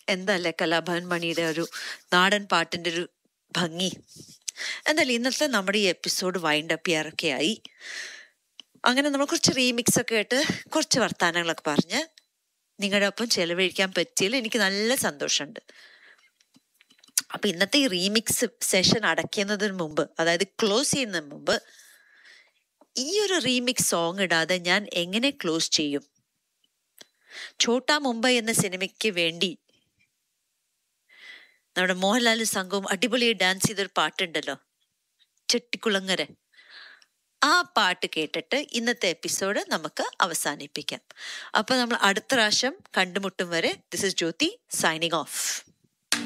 എന്തല്ലേ കലാഭവൻ മണിയുടെ ഒരു നാടൻ പാട്ടിന്റെ ഒരു ഭംഗി എന്തായാലും ഇന്നത്തെ നമ്മുടെ ഈ എപ്പിസോഡ് വൈൻഡ് അപ്പ് ചെയ്യാറൊക്കെ ആയി അങ്ങനെ നമ്മൾ കുറച്ച് റീമിക്സ് ഒക്കെ ആയിട്ട് കുറച്ച് വർത്തമാനങ്ങളൊക്കെ പറഞ്ഞ് നിങ്ങളുടെ ഒപ്പം ചെലവഴിക്കാൻ പറ്റിയതിൽ എനിക്ക് നല്ല സന്തോഷമുണ്ട് അപ്പൊ ഇന്നത്തെ ഈ റീമിക്സ് സെഷൻ അടയ്ക്കുന്നതിന് മുമ്പ് അതായത് ക്ലോസ് ചെയ്യുന്നതിന് മുമ്പ് ഈ ഒരു റീമിക്സ് സോങ് ഇടാതെ ഞാൻ എങ്ങനെ ക്ലോസ് ചെയ്യും ഛോട്ടാ മുംബൈ എന്ന സിനിമയ്ക്ക് വേണ്ടി നമ്മുടെ മോഹൻലാൽ സംഘവും അടിപൊളി ഡാൻസ് ചെയ്തൊരു പാട്ടുണ്ടല്ലോ ചെട്ടിക്കുളങ്ങര ആ പാട്ട് കേട്ടിട്ട് ഇന്നത്തെ എപ്പിസോഡ് നമുക്ക് അവസാനിപ്പിക്കാം അപ്പൊ നമ്മൾ അടുത്ത പ്രാവശ്യം കണ്ടുമുട്ടും വരെ this is Jyothi signing of